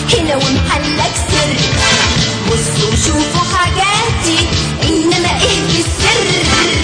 هنا ومحلك سر بصوا شوفوا حاجاتي انما ايه بالسر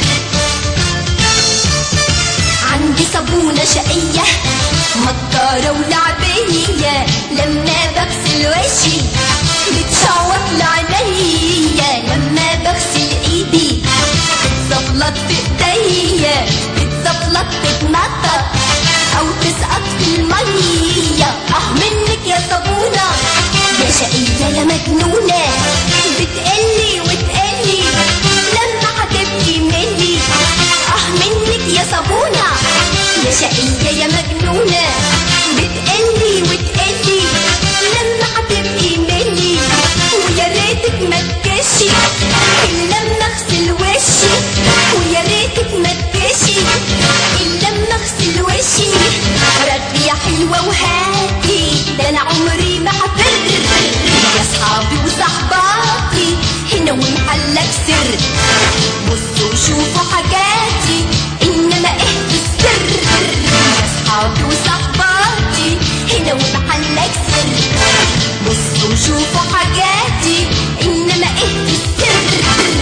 عندي صابونة شقية مكارة ولعبية لما بغسل وشي بتشوط لعينيا لما بغسل ايدي بتزفلط في ايديا بتزفلط تتنطط او تسقط في المية اه منك يا صابونة يا شقية يا مجنونة بتقلي وتقلي لما هتبقي مني اه منك يا صابونة يا شقية يا مجنونة بتقلي وتقلي لما هتبقي مني ويا ريتك ما تكشي إلا لما اغسل وشي ويا ريتك ما تكشي إلا لما اغسل وشي ربي يا حلوة وهاتي ده أنا عمري ما هفر يا صحابي وصحباتي هنا ومحلك سر بصوا شوفوا حاجاتي انما ايه السر يا صحابي وصحباتي هنا ومحلك سر بصوا شوفوا حاجاتي انما ايه السر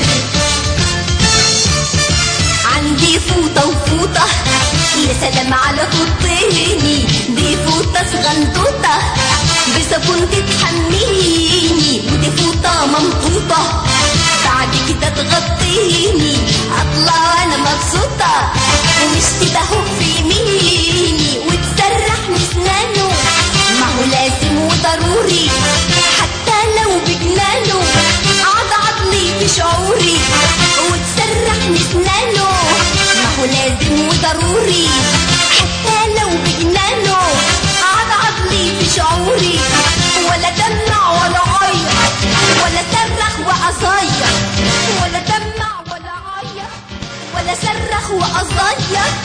عندي فوطة وفوطة يا سلام على فوطيني دي فوطة صغنطوطة بصابون تتحميني ودي فوطة ممطوطة بعد كده تغطيني اطلع انا مبسوطة ومش تبهو في يميني وتسرحني اسنانه ما هو لازم وضروري حتى لو بجنانه اقعد لي في شعوري وتسرحني اسنانه ما هو لازم وضروري حتى لو بجنانه اقعد لي في شعوري ولا دمع ولا عيط ولا صرخ واصيح ولا دمع ولا عيط ولا صرخ واصيح